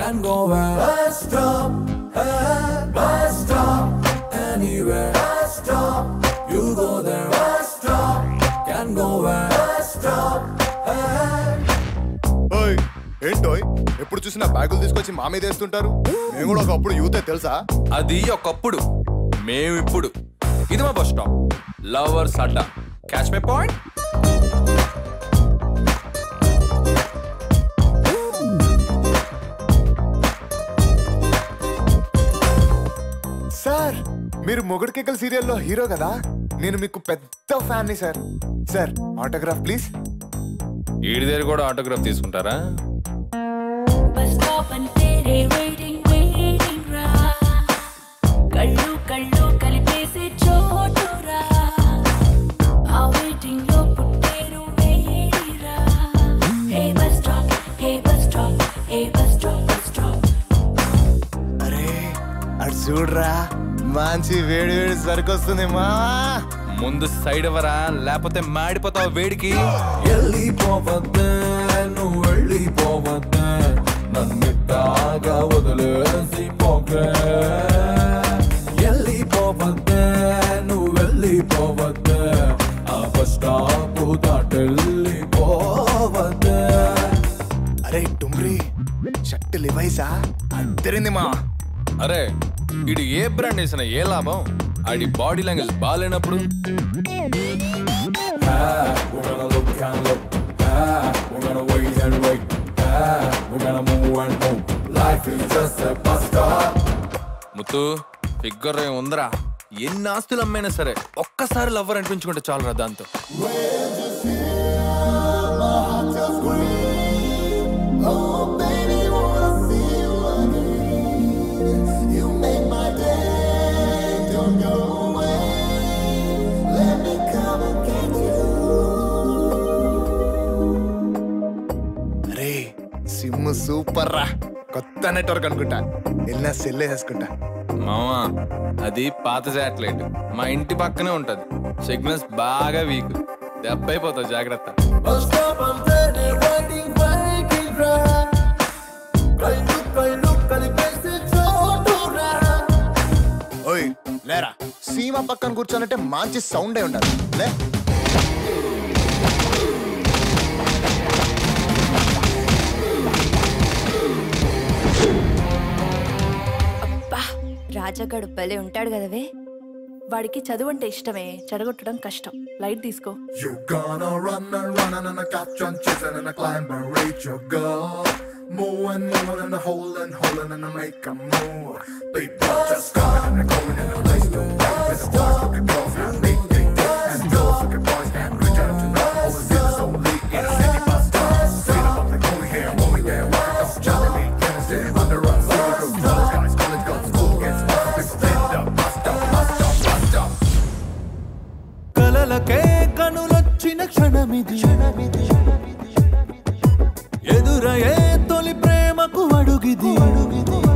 can go where bus stop, hey, bus stop, anywhere bus stop, you go there bus stop, can go where bus stop, hey. ఓయ్ ఏంటోయ్ ఎప్పుడు చూసినా బ్యాగులు తీసుకొచ్చి మా మీద వేస్తుంటారు మేము కూడా ఒకప్పుడు యూతే తెలుసా అది ఒకప్పుడు మేమిప్పుడు ఇది మా బస్ స్టాప్ లవర్స్ అడ్డా క్యాచ్ మై పాయింట్ సార్ మీరు మొగుడు కేకల్ సీరియల్లో హీరో కదా నేను మీకు పెద్ద ఫ్యాన్ని సార్ సార్ ఆటోగ్రాఫ్ ప్లీజ్ ఈడి దగ్గర కూడా ఆటోగ్రాఫ్ తీసుకుంటారా బస్ స్టాప్ అంటేనే వెయిటింగ్ వెయిటింగ్ రా కళ్ళు కళ్ళు కలిపేసే చోటురా ఆ వెయిటింగ్ లో పుట్టేరు వేడిరా hey bus stop hey bus stop hey bus stop bus stop అరే అటు చూడరా మంచి వేడి వేడి సరుకు వస్తుంది మా ముందు సైడ్ ఎవరా లేకపోతే మాడిపోతావు వేడికి వెళ్ళిపోవద్దే నువ్వు వెళ్ళిపోవద్దే నన్నిట్టాగా వదిలేసి పోకే వెళ్ళిపోవద్దే నువ్వు వెళ్ళిపోవద్దే ఆ బస్ స్టాప్ దాటెళ్ళిపోవద్దే అరే డుమ్రి షర్ట్ లివైసా అద్దరింది మా అరే ఇడు ఏ బ్రాండ్ వేసిన ఏ లాభం ఆడి బాడీ లాంగ్వేజ్ బాగాలేనప్పుడు We're gonna look and look. Ah, we're gonna wait and wait. Ah, we're gonna move and move. Life is just a bus stop. Muthu ఫిగ్గర్ ఉందరా ఎన్ని ఆస్తులు అమ్మైనా సరే ఒక్కసారి లవ్వర్ అనిపించుకుంటే చాలరా దాంతో అరే సిమ్ సూపర్ రా కొత్త నెట్వర్క్ అనుకుంటా వెళ్ళినా సెల్ వేసేసుకుంటా మామా అది పాత శాటిలైట్ మా ఇంటి పక్కనే ఉంటది సిగ్నల్స్ బాగా వీక్ దెబ్బ అయిపోతావు జాగ్రత్త Bus stop అంటేనే waiting, waiting రా. కళ్ళు కళ్ళు కలిపేసే చోటురా. ఓయ్ లేరా సీమ పక్కన కూర్చోనంటే మంచి సౌండే ఉండాలి లే అబ్బా రాజాగాడు భలే ఉంటాడు కదవే వాడికి చదువు అంటే ఇష్టమే చెడగొట్టడం కష్టం లైట్ తీసుకో You gonna run and run and I catch and chasing and I climb and reach your goal. Move and move and I hold and hold and I make a move. People just coming and they're going in a place to be. With the boys looking girls and big big dicks and girls looking boys and rich out to know. All the dealers only in a city bus stop. Straight up up the going here, moving there, walking up Johnny Lee, Kennedy, under us, zero group, college guys, college girls, school kids, bus stop, stand up, bus stop, bus stop, bus stop. కలలకే కనులొచ్చిన క్షణమిది ఎదురయే తొలి ప్రేమకు అడుగిది